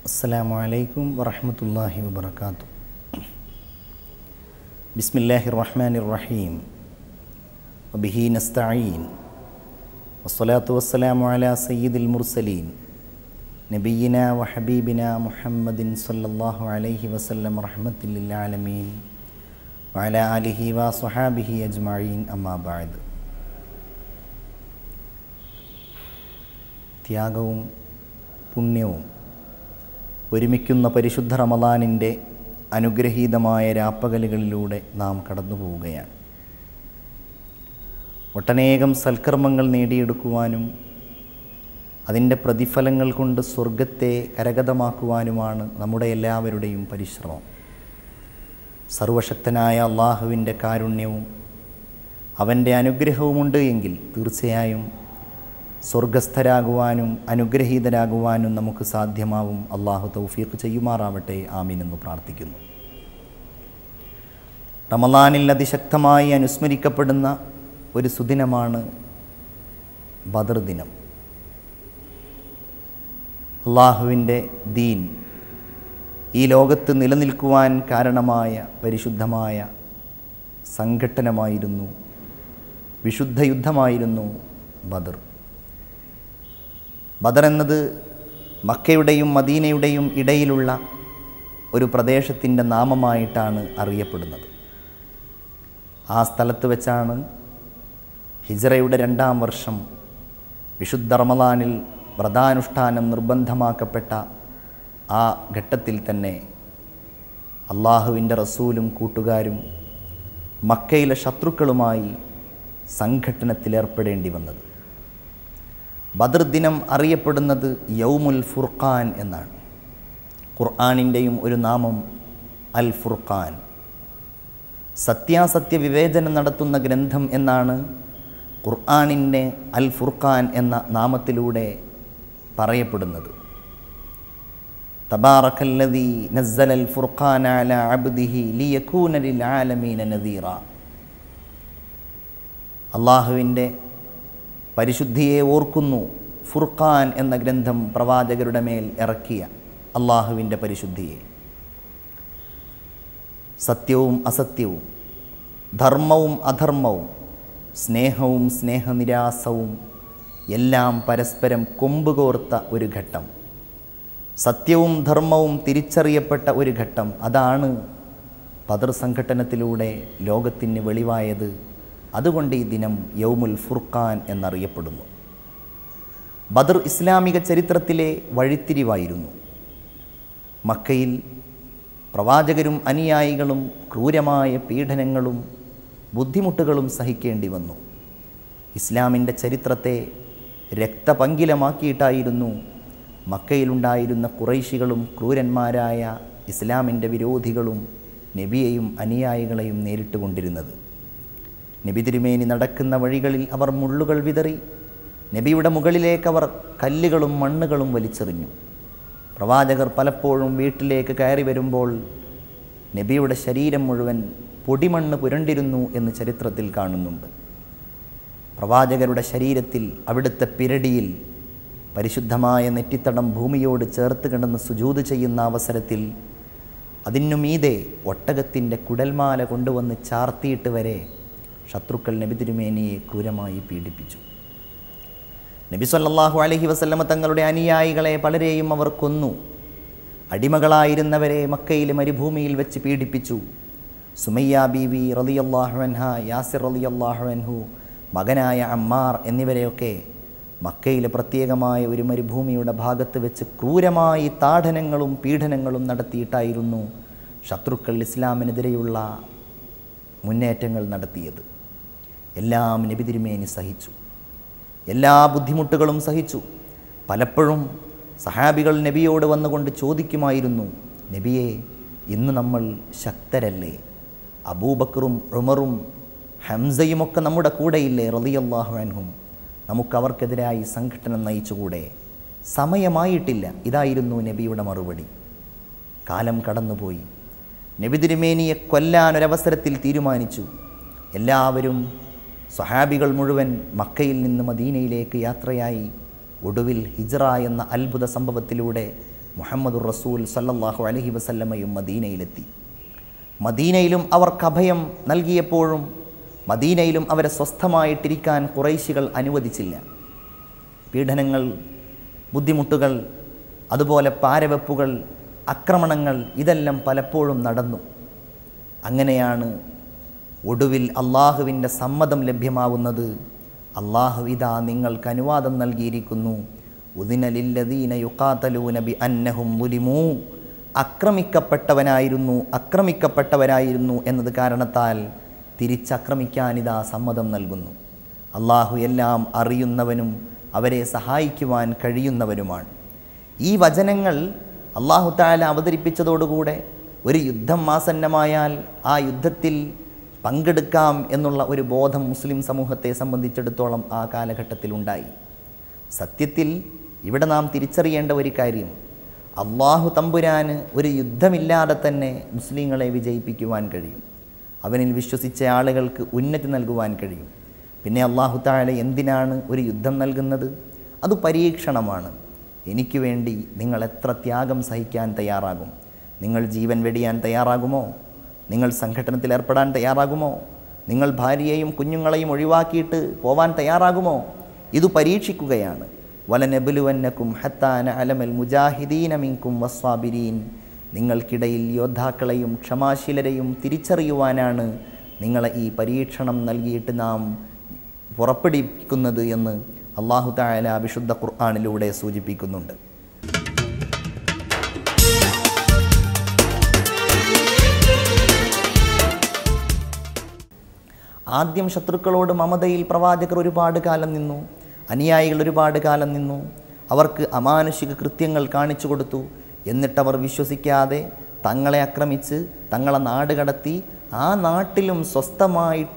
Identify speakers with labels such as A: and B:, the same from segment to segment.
A: السلام عليكم ورحمة الله وبركاته بسم الله الرحمن الرحيم وبه نستعين والصلاة والسلام على سيد المرسلين نبينا وحبيبنا محمد صلى الله عليه وسلم رحمة للعالمين وعلى آله وصحابه أجمعين أما بعد ത്യാഗവും പുണ്യവും ഒരുമിക്കുന്ന പരിശുദ്ധ റമദാനിൻ്റെ അനുഗ്രഹീതമായ രാപ്പകലുകളിലൂടെ നാം കടന്നു പോവുകയാണ് ഒട്ടനേകം സൽക്കർമ്മങ്ങൾ നേടിയെടുക്കുവാനും അതിൻ്റെ പ്രതിഫലങ്ങൾ കൊണ്ട് സ്വർഗത്തെ കരഗതമാക്കുവാനുമാണ് നമ്മുടെ എല്ലാവരുടെയും പരിശ്രമം സർവശക്തനായ അള്ളാഹുവിൻ്റെ കാരുണ്യവും അവൻ്റെ അനുഗ്രഹവുമുണ്ട് എങ്കിൽ തീർച്ചയായും സ്വർഗസ്ഥരാകുവാനും അനുഗ്രഹീതരാകുവാനും നമുക്ക് സാധ്യമാവും അള്ളാഹു തൗഫീഖ് ചെയ്യുമാറാവട്ടെ ആമീൻ എന്ന് പ്രാർത്ഥിക്കുന്നു റമലാനിൽ അതിശക്തമായി അനുസ്മരിക്കപ്പെടുന്ന ഒരു സുദിനമാണ് ബദർ ദിനം അള്ളാഹുവിൻ്റെ ദീൻ ഈ ലോകത്ത് നിലനിൽക്കുവാൻ കാരണമായ പരിശുദ്ധമായ സംഘട്ടനമായിരുന്നു വിശുദ്ധ യുദ്ധമായിരുന്നു ബദർ ബദർ എന്നത് മക്കയുടെയും മദീനയുടെയും ഇടയിലുള്ള ഒരു പ്രദേശത്തിൻ്റെ നാമമായിട്ടാണ് അറിയപ്പെടുന്നത് ആ സ്ഥലത്ത് വെച്ചാണ് ഹിജറയുടെ രണ്ടാം വർഷം വിശുദ്ധ റമദാനിൽ വ്രതാനുഷ്ഠാനം നിർബന്ധമാക്കപ്പെട്ട ആ ഘട്ടത്തിൽ തന്നെ അള്ളാഹുവിൻ്റെ റസൂലും കൂട്ടുകാരും മക്കയിലെ ശത്രുക്കളുമായി സംഘട്ടനത്തിലേർപ്പെടേണ്ടി വന്നത് ബദർ ദിനം അറിയപ്പെടുന്നത് യൗമുൽ ഫുർഖാൻ എന്നാണ് ഖുർആാനിൻ്റെയും ഒരു നാമം അൽ ഫുർഖാൻ സത്യാസത്യ വിവേചനം നടത്തുന്ന ഗ്രന്ഥം എന്നാണ് ഖുർആാനിൻ്റെ അൽ ഫുർഖാൻ എന്ന നാമത്തിലൂടെ പറയപ്പെടുന്നത് തബാറക്കല്ലദീ നസ്സൽ അൽ ഫുർഖാൻ അല അബ്ദിഹി ലിയകൂന ലിൽ ആലമീന നദീറ അള്ളാഹുവിൻ്റെ പരിശുദ്ധിയെ ഓർക്കുന്നു ഫുർഖാൻ എന്ന ഗ്രന്ഥം പ്രവാചകരുടെ മേൽ ഇറക്കിയ അള്ളാഹുവിൻ്റെ പരിശുദ്ധിയെ സത്യവും അസത്യവും ധർമ്മവും അധർമ്മവും സ്നേഹവും സ്നേഹനിരാസവും എല്ലാം പരസ്പരം കൊമ്പുകോർത്ത ഒരു ഘട്ടം സത്യവും ധർമ്മവും തിരിച്ചറിയപ്പെട്ട ഒരു ഘട്ടം അതാണ് പതർ സംഘട്ടനത്തിലൂടെ ലോകത്തിന് വെളിവായത് അതുകൊണ്ട് ഈ ദിനം യൗമുൽ ഫുർഖാൻ എന്നറിയപ്പെടുന്നു ബദർ ഇസ്ലാമിക ചരിത്രത്തിലെ വഴിത്തിരിവായിരുന്നു മക്കയിൽ പ്രവാചകരും അനുയായികളും ക്രൂരമായ പീഡനങ്ങളും ബുദ്ധിമുട്ടുകളും സഹിക്കേണ്ടി വന്നു ഇസ്ലാമിൻ്റെ ചരിത്രത്തെ രക്തപങ്കിലമാക്കിയിട്ടായിരുന്നു മക്കയിലുണ്ടായിരുന്ന കുറൈശികളും ക്രൂരന്മാരായ ഇസ്ലാമിൻ്റെ വിരോധികളും നബിയെയും അനുയായികളെയും നേരിട്ട് കൊണ്ടിരുന്നത് നബി തിരുമേനി നടക്കുന്ന വഴികളിൽ അവർ മുള്ളുകൾ വിതറി നബിയുടെ മുകളിലേക്ക് അവർ കല്ലുകളും മണ്ണുകളും വലിച്ചെറിഞ്ഞു പ്രവാചകർ പലപ്പോഴും വീട്ടിലേക്ക് കയറി വരുമ്പോൾ നബിയുടെ ശരീരം മുഴുവൻ പൊടിമണ്ണ് പുരണ്ടിരുന്നു എന്ന് ചരിത്രത്തിൽ കാണുന്നുണ്ട് പ്രവാചകരുടെ ശരീരത്തിൽ അവിടുത്തെ പിരടിയിൽ പരിശുദ്ധമായ നെറ്റിത്തടം ഭൂമിയോട് ചേർത്ത് കിടന്ന് സുജൂത് ചെയ്യുന്ന അവസരത്തിൽ അതിനു മീതെ ഒട്ടകത്തിൻ്റെ കുടൽമാല കൊണ്ടുവന്ന് ചാർത്തിയിട്ട് വരെ ശത്രുക്കൾ നബി തിരുമേനിയെ ക്രൂരമായി പീഡിപ്പിച്ചു നബി സല്ലാഹു അലഹി വസല്ലമ തങ്ങളുടെ അനുയായികളെ പലരെയും അവർ കൊന്നു അടിമകളായിരുന്നവരെ മക്കയിലെ മരുഭൂമിയിൽ വെച്ച് പീഡിപ്പിച്ചു സുമയ്യ ബീവി റലിയല്ലാഹു അൻഹ യാസിർ റലിയല്ലാഹു അൻഹു മകനായ അമ്മാർ എന്നിവരെയൊക്കെ മക്കയിലെ പ്രത്യേകമായ ഒരു മരുഭൂമിയുടെ ഭാഗത്ത് വെച്ച് ക്രൂരമായി താഠനങ്ങളും പീഡനങ്ങളും നടത്തിയിട്ടായിരുന്നു ശത്രുക്കൾ ഇസ്ലാമിനെതിരെയുള്ള മുന്നേറ്റങ്ങൾ നടത്തിയത് എല്ലാം നബി തിരുമേനി സഹിച്ചു എല്ലാ ബുദ്ധിമുട്ടുകളും സഹിച്ചു പലപ്പോഴും സഹാബികൾ നബിയോട് വന്നുകൊണ്ട് ചോദിക്കുമായിരുന്നു നബിയെ ഇന്ന് നമ്മൾ ശക്തരല്ലേ അബൂബക്കറും ഉമറും ഹംസയുമൊക്കെ നമ്മുടെ കൂടെയില്ലേ റലിയല്ലാഹു അൻഹും നമുക്കവർക്കെതിരായി സംഘടന നയിച്ചുകൂടെ സമയമായിട്ടില്ല ഇതായിരുന്നു നബിയുടെ മറുപടി കാലം കടന്നുപോയി നബി തിരുമേനിയെ കൊല്ലാൻ ഒരവസരത്തിൽ തീരുമാനിച്ചു എല്ലാവരും സ്വഹാബികൾ മുഴുവൻ മക്കയിൽ നിന്ന് മദീനയിലേക്ക് യാത്രയായി ഒടുവിൽ ഹിജ്റ എന്ന അത്ഭുത സംഭവത്തിലൂടെ മുഹമ്മദുർ റസൂൽ സല്ലല്ലാഹു അലൈഹി വസല്ലമയും മദീനയിലെത്തി മദീനയിലും അവർക്ക് അഭയം നൽകിയപ്പോഴും മദീനയിലും അവരെ സ്വസ്ഥമായിട്ടിരിക്കാൻ കുറൈശികൾ അനുവദിച്ചില്ല പീഡനങ്ങൾ ബുദ്ധിമുട്ടുകൾ അതുപോലെ പാരവെപ്പുകൾ ആക്രമണങ്ങൾ ഇതെല്ലാം പലപ്പോഴും നടന്നു അങ്ങനെയാണ് ഒടുവിൽ അള്ളാഹുവിൻ്റെ സമ്മതം ലഭ്യമാവുന്നത് അള്ളാഹു ഇതാ നിങ്ങൾക്ക് അനുവാദം നൽകിയിരിക്കുന്നു ഉദിനലില്ലദീന യുക്കാത്തലൂന ബി അന്നഹും മുലിമൂ അക്രമിക്കപ്പെട്ടവനായിരുന്നു അക്രമിക്കപ്പെട്ടവരായിരുന്നു എന്നത് കാരണത്താൽ തിരിച്ചക്രമിക്കാനിതാ സമ്മതം നൽകുന്നു അള്ളാഹു എല്ലാം അറിയുന്നവനും അവരെ സഹായിക്കുവാൻ കഴിയുന്നവനുമാണ് ഈ വചനങ്ങൾ അള്ളാഹു താല അവതരിപ്പിച്ചതോടുകൂടെ ഒരു യുദ്ധം ആസന്നമായാൽ ആ യുദ്ധത്തിൽ പങ്കെടുക്കാം എന്നുള്ള ഒരു ബോധം മുസ്ലിം സമൂഹത്തെ സംബന്ധിച്ചിടത്തോളം ആ കാലഘട്ടത്തിൽ ഉണ്ടായി സത്യത്തിൽ ഇവിടെ നാം തിരിച്ചറിയേണ്ട ഒരു കാര്യം അള്ളാഹു തമ്പുരാന് ഒരു യുദ്ധമില്ലാതെ തന്നെ മുസ്ലിങ്ങളെ വിജയിപ്പിക്കുവാൻ കഴിയും അവനിൽ വിശ്വസിച്ച ആളുകൾക്ക് ഉന്നതി നൽകുവാൻ കഴിയും പിന്നെ അള്ളാഹു താല എന്തിനാണ് ഒരു യുദ്ധം നൽകുന്നത് അത് പരീക്ഷണമാണ് എനിക്ക് വേണ്ടി നിങ്ങൾ എത്ര ത്യാഗം സഹിക്കാൻ തയ്യാറാകും നിങ്ങൾ ജീവൻ വെടിയാൻ തയ്യാറാകുമോ നിങ്ങൾ സംഘടനത്തിൽ ഏർപ്പെടാൻ തയ്യാറാകുമോ നിങ്ങൾ ഭാര്യയെയും കുഞ്ഞുങ്ങളെയും ഒഴിവാക്കിയിട്ട് പോവാൻ തയ്യാറാകുമോ ഇത് പരീക്ഷിക്കുകയാണ് വലനബുലുവന്നക്കും ഹത്താന അലമൽ മുജാഹിദീന മിങ്കും വസ്വാബിരീൻ നിങ്ങൾക്കിടയിൽ യോദ്ധാക്കളെയും ക്ഷമാശീലരെയും തിരിച്ചറിയുവാനാണ് നിങ്ങളെ ഈ പരീക്ഷണം നൽകിയിട്ട് നാം പുറപ്പെടുവിക്കുന്നത് എന്ന് അള്ളാഹു താല വിശുദ്ധ ഖുർആാനിലൂടെ സൂചിപ്പിക്കുന്നുണ്ട് ആദ്യം ശത്രുക്കളോട് മമതയിൽ പ്രവാചകർ ഒരുപാട് കാലം നിന്നു അനുയായികൾ ഒരുപാട് കാലം നിന്നു അവർക്ക് അമാനുഷിക കൃത്യങ്ങൾ കാണിച്ചു കൊടുത്തു എന്നിട്ടവർ വിശ്വസിക്കാതെ തങ്ങളെ ആക്രമിച്ച് തങ്ങളെ നാട് കടത്തി ആ നാട്ടിലും സ്വസ്ഥമായിട്ട്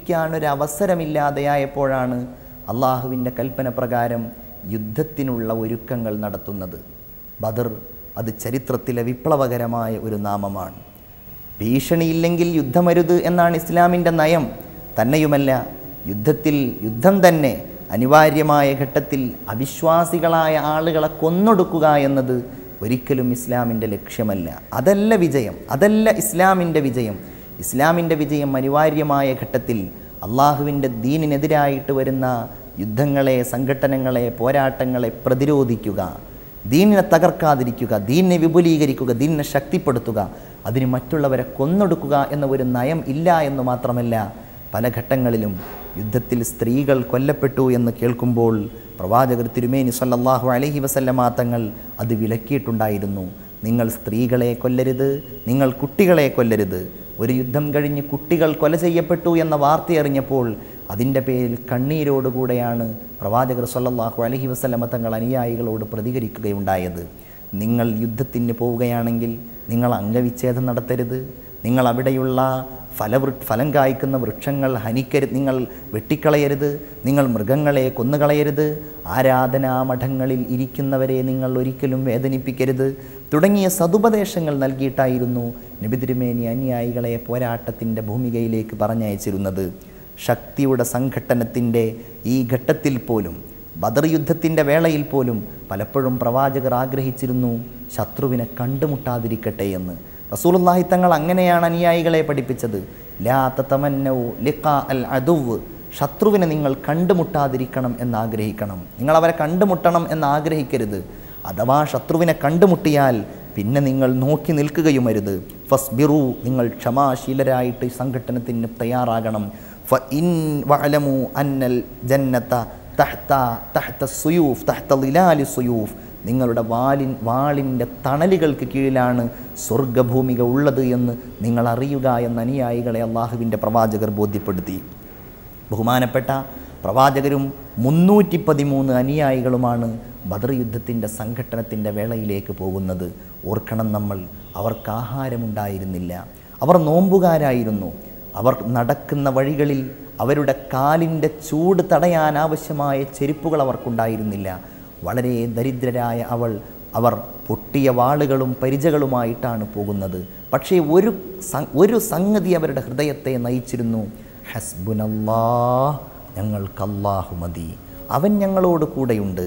A: ജീവിക്കാനൊരവസരമില്ലാതെയായപ്പോഴാണ് അള്ളാഹുവിൻ്റെ കൽപ്പന പ്രകാരം യുദ്ധത്തിനുള്ള ഒരുക്കങ്ങൾ നടത്തുന്നത് ബദർ അത് ചരിത്രത്തിലെ വിപ്ലവകരമായ ഒരു നാമമാണ് ഭീഷണിയില്ലെങ്കിൽ യുദ്ധമരുത് എന്നാണ് ഇസ്ലാമിൻ്റെ നയം തന്നെയുമല്ല യുദ്ധത്തിൽ യുദ്ധം തന്നെ അനിവാര്യമായ ഘട്ടത്തിൽ അവിശ്വാസികളായ ആളുകളെ കൊന്നൊടുക്കുക എന്നത് ഒരിക്കലും ഇസ്ലാമിൻ്റെ ലക്ഷ്യമല്ല അതല്ല വിജയം അതല്ല ഇസ്ലാമിൻ്റെ വിജയം ഇസ്ലാമിൻ്റെ വിജയം അനിവാര്യമായ ഘട്ടത്തിൽ അള്ളാഹുവിൻ്റെ ദീനിനെതിരായിട്ട് വരുന്ന യുദ്ധങ്ങളെ സംഘടനകളെ പോരാട്ടങ്ങളെ പ്രതിരോധിക്കുക ദീനിനെ തകർക്കാതിരിക്കുക ദീനിനെ വിപുലീകരിക്കുക ദീനിനെ ശക്തിപ്പെടുത്തുക അതിന് മറ്റുള്ളവരെ കൊന്നൊടുക്കുക എന്ന ഒരു നയം ഇല്ല എന്ന് മാത്രമല്ല പല ഘട്ടങ്ങളിലും യുദ്ധത്തിൽ സ്ത്രീകൾ കൊല്ലപ്പെട്ടു എന്ന് കേൾക്കുമ്പോൾ പ്രവാചകർ തിരുമേനി സല്ലല്ലാഹു അലൈഹി വസല്ലമ തങ്ങൾ അത് വിലക്കിയിട്ടുണ്ടായിരുന്നു നിങ്ങൾ സ്ത്രീകളെ കൊല്ലരുത് നിങ്ങൾ കുട്ടികളെ കൊല്ലരുത് ഒരു യുദ്ധം കഴിഞ്ഞ് കുട്ടികൾ കൊല ചെയ്യപ്പെട്ടു എന്ന വാർത്ത അറിഞ്ഞപ്പോൾ അതിൻ്റെ പേരിൽ കണ്ണീരോടുകൂടെയാണ് പ്രവാചകർ സല്ലല്ലാഹു അലൈഹി വസല്ലമ തങ്ങൾ അനുയായികളോട് പ്രതികരിക്കുകയുണ്ടായത് നിങ്ങൾ യുദ്ധത്തിന് പോവുകയാണെങ്കിൽ നിങ്ങൾ അംഗവിച്ഛേദം നടത്തരുത് നിങ്ങൾ അവിടെയുള്ള ഫലവൃ ഫലം കായ്ക്കുന്ന വൃക്ഷങ്ങൾ ഹനിക്കരുത് നിങ്ങൾ വെട്ടിക്കളയരുത് നിങ്ങൾ മൃഗങ്ങളെ കൊന്നുകളയരുത് ആരാധനാമഠങ്ങളിൽ ഇരിക്കുന്നവരെ നിങ്ങൾ ഒരിക്കലും വേദനിപ്പിക്കരുത് തുടങ്ങിയ സതുപദേശങ്ങൾ നൽകിയിട്ടായിരുന്നു നബി തിരുമേനി അനുയായികളെ പോരാട്ടത്തിൻ്റെ ഭൂമികയിലേക്ക് പറഞ്ഞയച്ചിരുന്നത് ശക്തിയുടെ സംഘട്ടനത്തിൻ്റെ ഈ ഘട്ടത്തിൽ പോലും ബദർ യുദ്ധത്തിൻ്റെ വേളയിൽ പോലും പലപ്പോഴും പ്രവാചകർ ആഗ്രഹിച്ചിരുന്നു ശത്രുവിനെ കണ്ടുമുട്ടാതിരിക്കട്ടെ എന്ന് റസൂലുള്ളാഹി തങ്ങൾ അങ്ങനെയാണ് അനുയായികളെ പഠിപ്പിച്ചത് ലാ തതമന്നൗ ലിഖാ അൽ അദുവ് ശത്രുവിനെ നിങ്ങൾ കണ്ടുമുട്ടാതിരിക്കണം എന്ന് ആഗ്രഹിക്കണം നിങ്ങൾ അവരെ കണ്ടുമുട്ടണം എന്ന് ആഗ്രഹിക്കരുത് അഥവാ ശത്രുവിനെ കണ്ടുമുട്ടിയാൽ പിന്നെ നിങ്ങൾ നോക്കി നിൽക്കുകയുമരുത് ഫസ്ബിറു നിങ്ങൾ ക്ഷമാശീലരായിട്ട് ഈ സംഘട്ടനത്തിന് തയ്യാറാകണം ഫ ഇൻ വഅലമു അന്നൽ ജന്നത്ത തഹ്ത തഹ്ത സുയൂഫ് തഹ്ത ലിലാലി സുയൂഫ് നിങ്ങളുടെ വാലിൻ വാളിൻ്റെ തണലുകൾക്ക് കീഴിലാണ് സ്വർഗഭൂമിക ഉള്ളത് എന്ന് നിങ്ങൾ അറിയുക എന്ന അനുയായികളെ അള്ളാഹുവിൻ്റെ പ്രവാചകർ ബോധ്യപ്പെടുത്തി ബഹുമാനപ്പെട്ട പ്രവാചകരും മുന്നൂറ്റി പതിമൂന്ന് അനുയായികളുമാണ് ബദർ യുദ്ധത്തിൻ്റെ സംഘട്ടനത്തിൻ്റെ വേളയിലേക്ക് പോകുന്നത് ഓർക്കണം നമ്മൾ അവർക്ക് ആഹാരമുണ്ടായിരുന്നില്ല അവർ നോമ്പുകാരായിരുന്നു അവർ നടക്കുന്ന വഴികളിൽ അവരുടെ കാലിൻ്റെ ചൂട് തടയാൻ ആവശ്യമായ ചെരുപ്പുകൾ അവർക്കുണ്ടായിരുന്നില്ല വളരെ ദരിദ്രരായ അവൾ അവർ പൊട്ടിയ വാളുകളും പരിചകളുമായിട്ടാണ് പോകുന്നത് പക്ഷേ ഒരു സ- ഒരു സംഗതി അവരുടെ ഹൃദയത്തെ നയിച്ചിരുന്നു ഹസ്ബുനല്ലാ ഞങ്ങൾക്ക് അല്ലാഹു മതി അവൻ ഞങ്ങളോട് കൂടെയുണ്ട്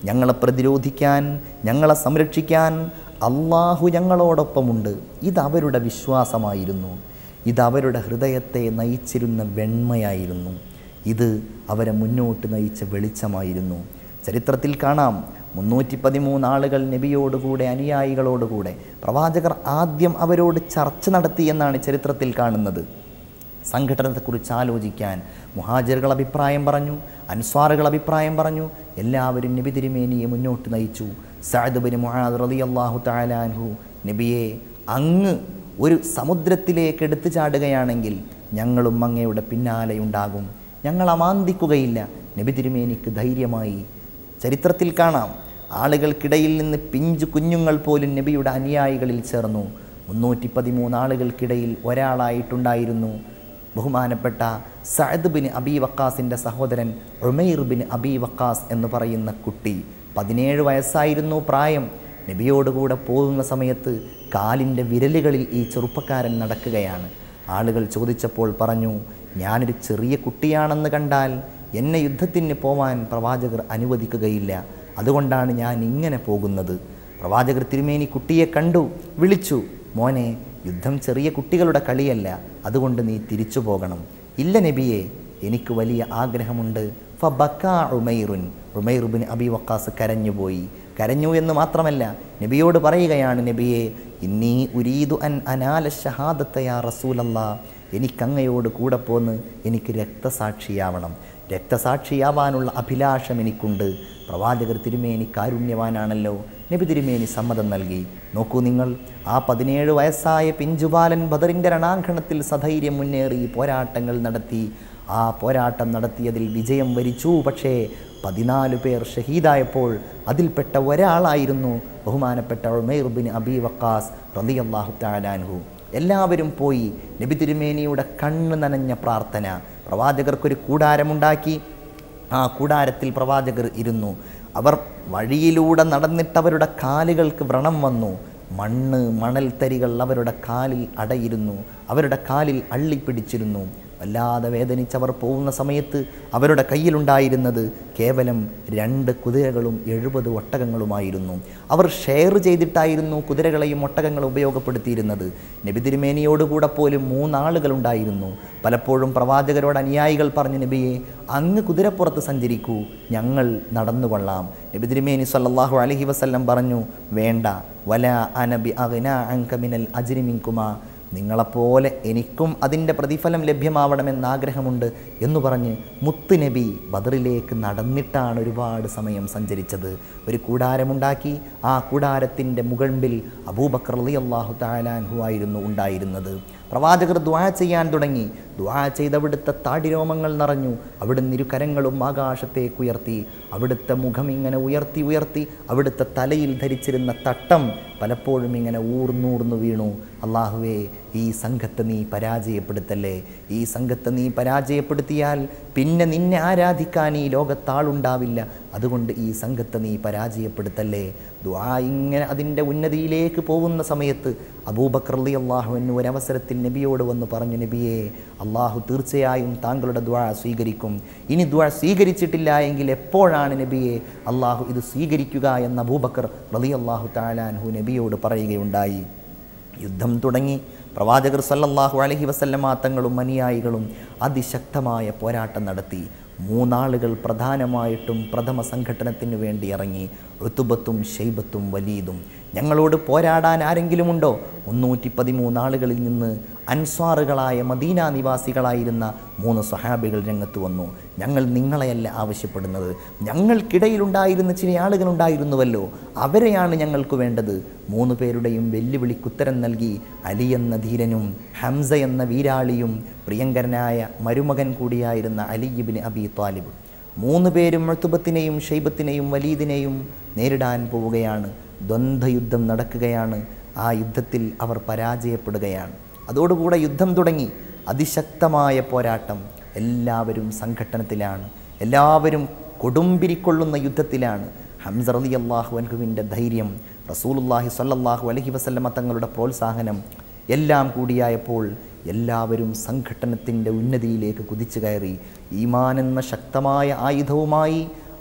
A: ഞങ്ങളെ പ്രതിരോധിക്കാൻ ഞങ്ങളെ സംരക്ഷിക്കാൻ അള്ളാഹു ഞങ്ങളോടൊപ്പമുണ്ട് ഇത് അവരുടെ വിശ്വാസമായിരുന്നു ഇത് അവരുടെ ഹൃദയത്തെ നയിച്ചിരുന്ന വെണ്മയായിരുന്നു ഇത് അവരെ മുന്നോട്ട് നയിച്ച വെളിച്ചമായിരുന്നു ചരിത്രത്തിൽ കാണാം മുന്നൂറ്റി പതിമൂന്ന് ആളുകൾ നബിയോടുകൂടെ അനുയായികളോടുകൂടെ പ്രവാചകർ ആദ്യം അവരോട് ചർച്ച നടത്തി എന്നാണ് ചരിത്രത്തിൽ കാണുന്നത് സംഘടനത്തെക്കുറിച്ച് ആലോചിക്കാൻ മുഹാജറുകൾ അഭിപ്രായം പറഞ്ഞു അൻസ്വാറുകൾ അഭിപ്രായം പറഞ്ഞു എല്ലാവരും നബി തിരുമേനിയെ മുന്നോട്ട് നയിച്ചു സഅദ്ബിന് മുഹാദ് റലി അള്ളാഹു താലാൻഹു നബിയെ അങ്ങ് ഒരു സമുദ്രത്തിലേക്ക് എടുത്തു ചാടുകയാണെങ്കിൽ ഞങ്ങളും അങ്ങയുടെ പിന്നാലെ ഉണ്ടാകും ഞങ്ങൾ അമാന്തിക്കുകയില്ല നബി തിരുമേനിക്ക് ധൈര്യമായി ചരിത്രത്തിൽ കാണാം ആളുകൾക്കിടയിൽ നിന്ന് പിഞ്ചു കുഞ്ഞുങ്ങൾ പോലും നബിയുടെ അനുയായികളിൽ ചേർന്നു മുന്നൂറ്റി പതിമൂന്ന് ആളുകൾക്കിടയിൽ ഒരാളായിട്ടുണ്ടായിരുന്നു ബഹുമാനപ്പെട്ട സഅദ് ബിൻ അബി വക്കാസിൻ്റെ സഹോദരൻ ഉമൈർ ബിൻ അബി വക്കാസ് എന്ന് പറയുന്ന കുട്ടി പതിനേഴ് വയസ്സായിരുന്നു പ്രായം നബിയോടുകൂടെ പോകുന്ന സമയത്ത് കാലിൻ്റെ വിരലുകളിൽ ഈ ചെറുപ്പക്കാരൻ നടക്കുകയാണ് ആളുകൾ ചോദിച്ചപ്പോൾ പറഞ്ഞു ഞാനൊരു ചെറിയ കുട്ടിയാണെന്ന് കണ്ടാൽ എന്നെ യുദ്ധത്തിന് പോവാൻ പ്രവാചകർ അനുവദിക്കുകയില്ല അതുകൊണ്ടാണ് ഞാൻ ഇങ്ങനെ പോകുന്നത് പ്രവാചകർ തിരുമേനി കുട്ടിയെ കണ്ടു വിളിച്ചു മോനെ യുദ്ധം ചെറിയ കുട്ടികളുടെ കളിയല്ല അതുകൊണ്ട് നീ തിരിച്ചു പോകണം ഇല്ല നബിയെ എനിക്ക് വലിയ ആഗ്രഹമുണ്ട് ഫബക്ക ഉമൈറുൻ ഉമൈർ ബിൻ അബി വക്കാസ് കരഞ്ഞുപോയി കരഞ്ഞു എന്ന് മാത്രമല്ല നബിയോട് പറയുകയാണ് നബിയെ ഇന്നീ ഉരീദു അൻ അനാല ഷഹാദത്തയാ റസൂലല്ലാ എനിക്കങ്ങയോട് കൂടെ പോന്ന് എനിക്ക് രക്തസാക്ഷിയാവണം രക്തസാക്ഷിയാവാനുള്ള അഭിലാഷം എനിക്കുണ്ട് പ്രവാചകർ തിരുമേനി കാരുണ്യവാനാണല്ലോ നബി തിരുമേനി സമ്മതം നൽകി നോക്കൂ നിങ്ങൾ ആ പതിനേഴ് വയസ്സായ പിഞ്ചുബാലൻ ബദറിൻ്റെ രണാങ്കണത്തിൽ സധൈര്യം മുന്നേറി പോരാട്ടങ്ങൾ നടത്തി ആ പോരാട്ടം നടത്തിയതിൽ വിജയം വരിച്ചു പക്ഷേ പതിനാല് പേർ ഷഹീദായപ്പോൾ അതിൽപ്പെട്ട ഒരാളായിരുന്നു ബഹുമാനപ്പെട്ട ഉമൈർ ബിൻ അബി വക്കാസ് റളിയല്ലാഹു തആലാൻഹു എല്ലാവരും പോയി നബി തിരുമേനിയുടെ കണ്ണ് നനഞ്ഞ പ്രാർത്ഥന പ്രവാചകർക്കൊരു കൂടാരമുണ്ടാക്കി ആ കൂടാരത്തിൽ പ്രവാചകർ ഇരുന്നു അവർ വഴിയിലൂടെ നടന്നിട്ട് അവരുടെ കാലുകൾക്ക് വ്രണം വന്നു മണ്ണ് മണൽത്തരികൾ അവരുടെ കാലിൽ അടയിരുന്നു അവരുടെ കാലിൽ അള്ളിപ്പിടിച്ചിരുന്നു വല്ലാതെ വേദനിച്ചവർ പോകുന്ന സമയത്ത് അവരുടെ കയ്യിലുണ്ടായിരുന്നത് കേവലം രണ്ട് കുതിരകളും എഴുപത് ഒട്ടകങ്ങളുമായിരുന്നു അവർ ഷെയർ ചെയ്തിട്ടായിരുന്നു കുതിരകളെയും ഒട്ടകങ്ങളും ഉപയോഗപ്പെടുത്തിയിരുന്നത് നബി തിരുമേനിയോടുകൂടെ പോലും മൂന്നാളുകളുണ്ടായിരുന്നു പലപ്പോഴും പ്രവാചകരോട് അനുയായികൾ പറഞ്ഞു നബിയെ അങ്ങ് കുതിരപ്പുറത്ത് സഞ്ചരിക്കൂ ഞങ്ങൾ നടന്നുകൊള്ളാം നബി തിരുമേനി സല്ലല്ലാഹു അലൈഹി വസല്ലം പറഞ്ഞു വേണ്ട വല അനബി അഗ്ന അങ്കമിനൽ അജ്രിമിൻകുമാ നിങ്ങളെപ്പോലെ എനിക്കും അതിൻ്റെ പ്രതിഫലം ലഭ്യമാവണമെന്ന് ആഗ്രഹമുണ്ട് എന്ന് പറഞ്ഞ് മുത്ത് നബി ബദറിലേക്ക് നടന്നിട്ടാണ് ഒരുപാട് സമയം സഞ്ചരിച്ചത് ഒരു കൂടാരമുണ്ടാക്കി ആ കൂടാരത്തിൻ്റെ മുകൾമ്പിൽ അബൂബക്കർ അലി അള്ളാഹു താലാൻഹു ആയിരുന്നു ഉണ്ടായിരുന്നത് പ്രവാചകർ ദ്വാ ചെയ്യാൻ തുടങ്ങി ദ്വാ ചെയ്ത് അവിടുത്തെ താടിരോമങ്ങൾ നിറഞ്ഞു അവിടുന്ന് ഇരു കരങ്ങളും ആകാശത്തേക്ക് ഉയർത്തി അവിടുത്തെ മുഖം ഇങ്ങനെ ഉയർത്തി ഉയർത്തി അവിടുത്തെ തലയിൽ ധരിച്ചിരുന്ന തട്ടം പലപ്പോഴും ഇങ്ങനെ ഊർന്നൂർന്നു വീണു അള്ളാഹുവേ ഈ സംഘത്തെ നീ പരാജയപ്പെടുത്തല്ലേ ഈ സംഘത്തെ നീ പരാജയപ്പെടുത്തിയാൽ പിന്നെ നിന്നെ ആരാധിക്കാൻ ഈ ലോകത്താളുണ്ടാവില്ല അതുകൊണ്ട് ഈ സംഘത്തെ നീ പരാജയപ്പെടുത്തല്ലേ ദ്വാ ഇങ്ങനെ അതിൻ്റെ ഉന്നതിയിലേക്ക് പോകുന്ന സമയത്ത് അബൂബക്കർ അലി അള്ളാഹുവിന് ഒരവസരത്തിൽ നബിയോട് വന്ന് പറഞ്ഞു നബിയെ അള്ളാഹു തീർച്ചയായും താങ്കളുടെ ദ്വാ സ്വീകരിക്കും ഇനി ദ്വാ സ്വീകരിച്ചിട്ടില്ല എങ്കിൽ എപ്പോഴാണ് നബിയെ അള്ളാഹു ഇത് സ്വീകരിക്കുക എന്ന അബൂബക്കർ റലി അള്ളാഹു താലാൻഹു നബിയോട് പറയുകയുണ്ടായി യുദ്ധം തുടങ്ങി പ്രവാചകർ സല്ലല്ലാഹു അലൈഹി വസല്ലമ തങ്ങളും അനുയായികളും അതിശക്തമായ പോരാട്ടം നടത്തി മൂന്നാളുകൾ പ്രധാനമായിട്ടും പ്രഥമ സംഘടനത്തിന് വേണ്ടി ഇറങ്ങി ഋതുബത്തും ഷെയ്ബത്തും വലീദും ഞങ്ങളോട് പോരാടാൻ ആരെങ്കിലുമുണ്ടോ മുന്നൂറ്റി പതിമൂന്ന് ആളുകളിൽ നിന്ന് അൻസ്വാറുകളായ മദീന നിവാസികളായിരുന്ന മൂന്ന് സ്വഹാബികൾ രംഗത്ത് വന്നു ഞങ്ങൾ നിങ്ങളെയല്ല ആവശ്യപ്പെടുന്നത് ഞങ്ങൾക്കിടയിലുണ്ടായിരുന്ന ചില ആളുകളുണ്ടായിരുന്നുവല്ലോ അവരെയാണ് ഞങ്ങൾക്ക് വേണ്ടത് മൂന്ന് പേരുടെയും വെല്ലുവിളിക്ക് ഉത്തരം നൽകി അലി എന്ന ധീരനും ഹംസ എന്ന വീരാളിയും പ്രിയങ്കരനായ മരുമകൻ കൂടിയായിരുന്ന അലിയിബിന് അബി താലിബ് മൂന്ന് പേരും മഴുത്തുബത്തിനെയും ഷെയ്ബത്തിനെയും വലീദിനെയും നേരിടാൻ പോവുകയാണ് ദ്വന്ദ്വയുദ്ധം നടക്കുകയാണ് ആ യുദ്ധത്തിൽ അവർ പരാജയപ്പെടുകയാണ് അതോടുകൂടെ യുദ്ധം തുടങ്ങി അതിശക്തമായ പോരാട്ടം എല്ലാവരും സംഘട്ടനത്തിലാണ് എല്ലാവരും കൊടുമ്പിരിക്കൊള്ളുന്ന യുദ്ധത്തിലാണ് ഹംസ റലി അള്ളാഹു അൻഹുവിൻ്റെ ധൈര്യം റസൂലുല്ലാഹി സ്വല്ലല്ലാഹു അലഹി വസല്ലമ തങ്ങളുടെ പ്രോത്സാഹനം എല്ലാം കൂടിയായപ്പോൾ എല്ലാവരും സംഘട്ടനത്തിൻ്റെ ഉന്നതിയിലേക്ക് കുതിച്ചു കയറി ഈമാൻ എന്ന ശക്തമായ ആയുധവുമായി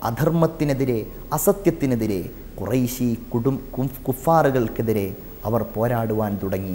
A: അധർമ്മത്തിനെതിരെ അസത്യത്തിനെതിരെ കുറൈശി കുടും കും- കുഫാറുകൾക്കെതിരെ അവർ പോരാടുവാൻ തുടങ്ങി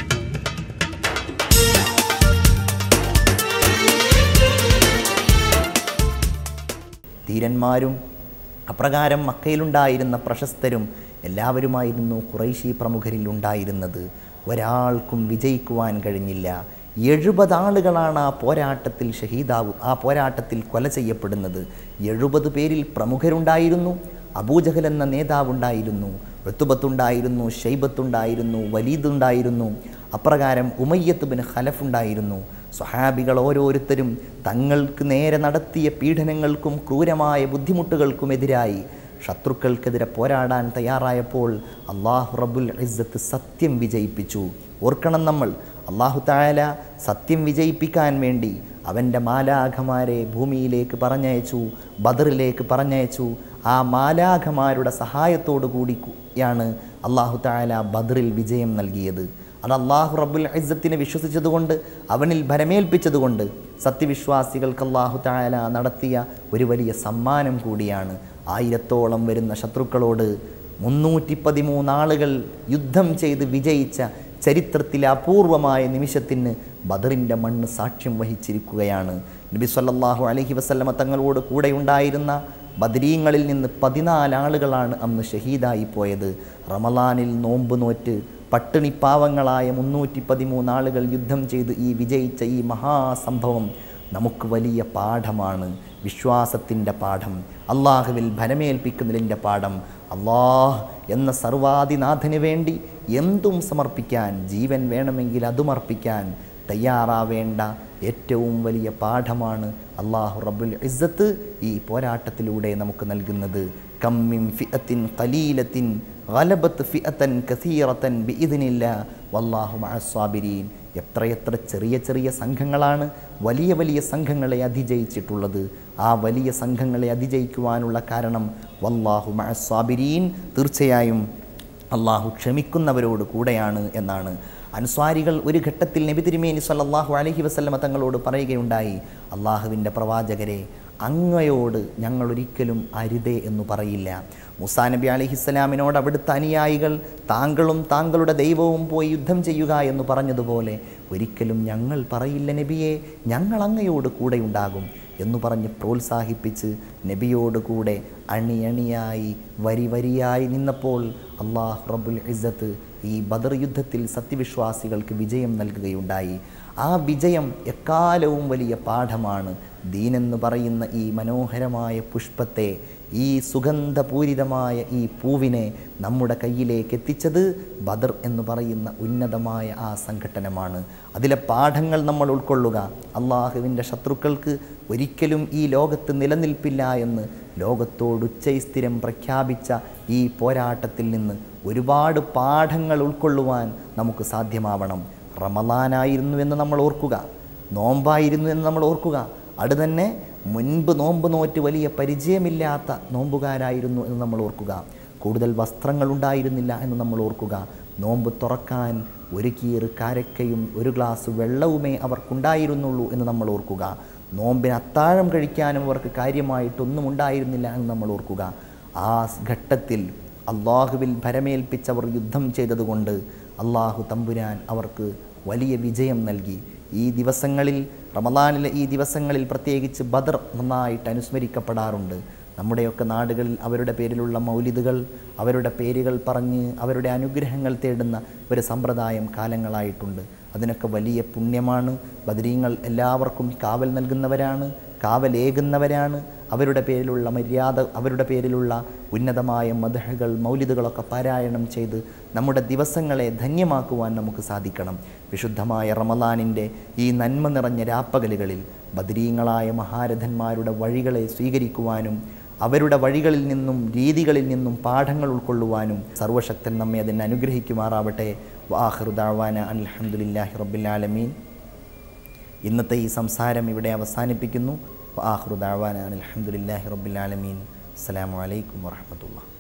A: ധീരന്മാരും അപ്രകാരം മക്കയിലുണ്ടായിരുന്ന പ്രശസ്തരും എല്ലാവരുമായിരുന്നു കുറൈശി പ്രമുഖരിൽ ഉണ്ടായിരുന്നത് ഒരാൾക്കും വിജയിക്കുവാൻ കഴിഞ്ഞില്ല എഴുപത് ആളുകളാണ് ആ പോരാട്ടത്തിൽ ഷഹീദാവു ആ പോരാട്ടത്തിൽ കൊല ചെയ്യപ്പെടുന്നത് എഴുപത് പേരിൽ പ്രമുഖരുണ്ടായിരുന്നു അബൂജഹൽ എന്ന നേതാവുണ്ടായിരുന്നു ഋത്തുബത്തുണ്ടായിരുന്നു ഷൈബത്തുണ്ടായിരുന്നു വലീദുണ്ടായിരുന്നു അപ്രകാരം ഉമയ്യത്ത് ബിൻ ഖലഫ് ഉണ്ടായിരുന്നു സ്വഹാബികൾ ഓരോരുത്തരും തങ്ങൾക്ക് നേരെ നടത്തിയ പീഡനങ്ങൾക്കും ക്രൂരമായ ബുദ്ധിമുട്ടുകൾക്കുമെതിരായി ശത്രുക്കൾക്കെതിരെ പോരാടാൻ തയ്യാറായപ്പോൾ അള്ളാഹു റബ്ബുൽ ഇസ്സത്ത് സത്യം വിജയിപ്പിച്ചു ഓർക്കണം നമ്മൾ അള്ളാഹു തായാല സത്യം വിജയിപ്പിക്കാൻ വേണ്ടി അവൻ്റെ മാലാഖമാരെ ഭൂമിയിലേക്ക് പറഞ്ഞയച്ചു ബദറിലേക്ക് പറഞ്ഞയച്ചു ആ മാലാഖമാരുടെ സഹായത്തോടു കൂടിയാണ് അള്ളാഹു തായാല ബദറിൽ വിജയം നൽകിയത് അത് അള്ളാഹു റബ്ബുൽ ഇസ്സത്തിനെ വിശ്വസിച്ചതുകൊണ്ട് അവനിൽ ഭരമേൽപ്പിച്ചതുകൊണ്ട് സത്യവിശ്വാസികൾക്ക് അള്ളാഹു തായാല നടത്തിയ ഒരു വലിയ സമ്മാനം കൂടിയാണ് ആയിരത്തോളം വരുന്ന ശത്രുക്കളോട് മുന്നൂറ്റി പതിമൂന്ന് ആളുകൾ യുദ്ധം ചെയ്ത് വിജയിച്ച ചരിത്രത്തിലെ അപൂർവമായ നിമിഷത്തിന് ബദറിൻ്റെ മണ്ണ് സാക്ഷ്യം വഹിച്ചിരിക്കുകയാണ് നബി സല്ലല്ലാഹു അലൈഹി വസല്ലമ തങ്ങളോട് കൂടെ ഉണ്ടായിരുന്ന ബദരീങ്ങളിൽ നിന്ന് പതിനാല് ആളുകളാണ് അന്ന് ഷഹീദായി പോയത് റമലാനിൽ നോമ്പ് നോറ്റ് പട്ടിണിപ്പാവങ്ങളായ മുന്നൂറ്റി പതിമൂന്ന് ആളുകൾ യുദ്ധം ചെയ്ത് ഈ വിജയിച്ച ഈ മഹാസംഭവം നമുക്ക് വലിയ പാഠമാണ് വിശ്വാസത്തിൻ്റെ പാഠം അള്ളാഹുവിൽ ഭരമേൽപ്പിക്കുന്നതിൻ്റെ പാഠം അള്ളാഹ് എന്ന സർവാദിനാഥന് വേണ്ടി എന്തും സമർപ്പിക്കാൻ ജീവൻ വേണമെങ്കിൽ അതും അർപ്പിക്കാൻ തയ്യാറാവേണ്ട ഏറ്റവും വലിയ പാഠമാണ് അള്ളാഹു റബ്ബുൽ ഇസ്സത്ത് ഈ പോരാട്ടത്തിലൂടെ നമുക്ക് നൽകുന്നത് കമ്മിൻ ഫിഅത്തിൻ ഖലീലത്തിൻ ഗലബത്ത് ഫിഅത്തൻ കസീറത്തൻ ബിഇദ്നില്ല വല്ലാഹു മഅസ്സാബിരീൻ എത്രയെത്ര ചെറിയ ചെറിയ സംഘങ്ങളാണ് വലിയ വലിയ സംഘങ്ങളെ അതിജയിച്ചിട്ടുള്ളത് ആ വലിയ സംഘങ്ങളെ അതിജയിക്കുവാനുള്ള കാരണം വല്ലാഹു മഅസ്സാബിരീൻ തീർച്ചയായും അള്ളാഹു ക്ഷമിക്കുന്നവരോട് കൂടെയാണ് എന്നാണ് അൻസ്വാരികൾ ഒരു ഘട്ടത്തിൽ നബി തിരുമേനി സല്ലല്ലാഹു അലൈഹി വസല്ലമ തങ്ങളോട് പറയുകയുണ്ടായി അള്ളാഹുവിൻ്റെ പ്രവാചകരെ അങ്ങയോട് ഞങ്ങൾ ഒരിക്കലും അരുതേ എന്ന് പറയില്ല മുസാ നബി അലിഹിസ്സലാമിനോട് അവിടുത്തെ അനുയായികൾ താങ്കളും താങ്കളുടെ ദൈവവും പോയി യുദ്ധം ചെയ്യുക എന്ന് പറഞ്ഞതുപോലെ ഒരിക്കലും ഞങ്ങൾ പറയില്ല നബിയെ ഞങ്ങൾ അങ്ങയോട് കൂടെ ഉണ്ടാകും എന്ന് പറഞ്ഞ് പ്രോത്സാഹിപ്പിച്ച് നബിയോട് കൂടെ അണിയണിയായി വരി വരിയായി നിന്നപ്പോൾ അള്ളാഹ് റബ്ബുൽ ഇസ്സത്ത് ഈ ബദർ യുദ്ധത്തിൽ സത്യവിശ്വാസികൾക്ക് വിജയം നൽകുകയുണ്ടായി ആ വിജയം എക്കാലവും വലിയ പാഠമാണ് ദീനെന്ന് പറയുന്ന ഈ മനോഹരമായ പുഷ്പത്തെ ഈ സുഗന്ധപൂരിതമായ ഈ പൂവിനെ നമ്മുടെ കയ്യിലേക്ക് എത്തിച്ചത് ബദർ എന്ന് പറയുന്ന ഉന്നതമായ ആ സംഘട്ടനമാണ് അതിലെ പാഠങ്ങൾ നമ്മൾ ഉൾക്കൊള്ളുക അള്ളാഹുവിൻ്റെ ശത്രുക്കൾക്ക് ഒരിക്കലും ഈ ലോകത്ത് നിലനിൽപ്പില്ല എന്ന് ലോകത്തോട് ഉച്ചൈസ്ഥിരം പ്രഖ്യാപിച്ച ഈ പോരാട്ടത്തിൽ നിന്ന് ഒരുപാട് പാഠങ്ങൾ ഉൾക്കൊള്ളുവാൻ നമുക്ക് സാധ്യമാവണം റമലാനായിരുന്നു എന്ന് നമ്മൾ ഓർക്കുക നോമ്പായിരുന്നു എന്ന് നമ്മൾ ഓർക്കുക അത് തന്നെ മുൻപ് നോമ്പ് നോറ്റ് വലിയ പരിചയമില്ലാത്ത നോമ്പുകാരായിരുന്നു എന്ന് നമ്മൾ ഓർക്കുക കൂടുതൽ വസ്ത്രങ്ങൾ ഉണ്ടായിരുന്നില്ല എന്ന് നമ്മൾ ഓർക്കുക നോമ്പ് തുറക്കാൻ ഒരു കീറ് കാരക്കയും ഒരു ഗ്ലാസ് വെള്ളവുമേ അവർക്കുണ്ടായിരുന്നുള്ളൂ എന്ന് നമ്മൾ ഓർക്കുക നോമ്പിന് അത്താഴം കഴിക്കാനും അവർക്ക് കാര്യമായിട്ടൊന്നും ഉണ്ടായിരുന്നില്ല എന്ന് നമ്മൾ ഓർക്കുക ആ ഘട്ടത്തിൽ അള്ളാഹുവിൽ ഭരമേൽപ്പിച്ചവർ യുദ്ധം ചെയ്തതുകൊണ്ട് അള്ളാഹു തമ്പുരാൻ അവർക്ക് വലിയ വിജയം നൽകി ഈ ദിവസങ്ങളിൽ റമദാനിലെ ഈ ദിവസങ്ങളിൽ പ്രത്യേകിച്ച് ബദർ നന്നായിട്ട് അനുസ്മരിക്കപ്പെടാറുണ്ട് നമ്മുടെയൊക്കെ നാടുകളിൽ അവരുടെ പേരിലുള്ള മൗലിദുകൾ അവരുടെ പേരുകൾ പറഞ്ഞ് അവരുടെ അനുഗ്രഹങ്ങൾ തേടുന്ന ഒരു സമ്പ്രദായം കാലങ്ങളായിട്ടുണ്ട് അതിനൊക്കെ വലിയ പുണ്യമാണ് ബദരീങ്ങൾ എല്ലാവർക്കും കാവൽ നൽകുന്നവരാണ് കാവലേകുന്നവരാണ് അവരുടെ പേരിലുള്ള മര്യാദ അവരുടെ പേരിലുള്ള ഉന്നതമായ മദഹകൾ മൗലിദുകളൊക്കെ പാരായണം ചെയ്ത് നമ്മുടെ ദിവസങ്ങളെ ധന്യമാക്കുവാൻ നമുക്ക് സാധിക്കണം വിശുദ്ധമായ റമലാനിൻ്റെ ഈ നന്മ നിറഞ്ഞ രാപ്പകലുകളിൽ ബദരീങ്ങളായ മഹാരഥന്മാരുടെ വഴികളെ സ്വീകരിക്കുവാനും അവരുടെ വഴികളിൽ നിന്നും രീതികളിൽ നിന്നും പാഠങ്ങൾ ഉൾക്കൊള്ളുവാനും സർവശക്തൻ നമ്മെ അതിനെ അനുഗ്രഹിക്കുമാറാവട്ടെ വാഹൃദാവാന അൽഹംദുലില്ലാഹി റബ്ബിൽ ആലമീൻ ഇന്നത്തെ ഈ സംസാരം ഇവിടെ അവസാനിപ്പിക്കുന്നു വാഹൃദാവാന അൽഹംദുലില്ലാഹി റബ്ബിൽ ആലമീൻ അസ്സലാമു അലൈക്കും വറഹ്മത്തുള്ളാഹി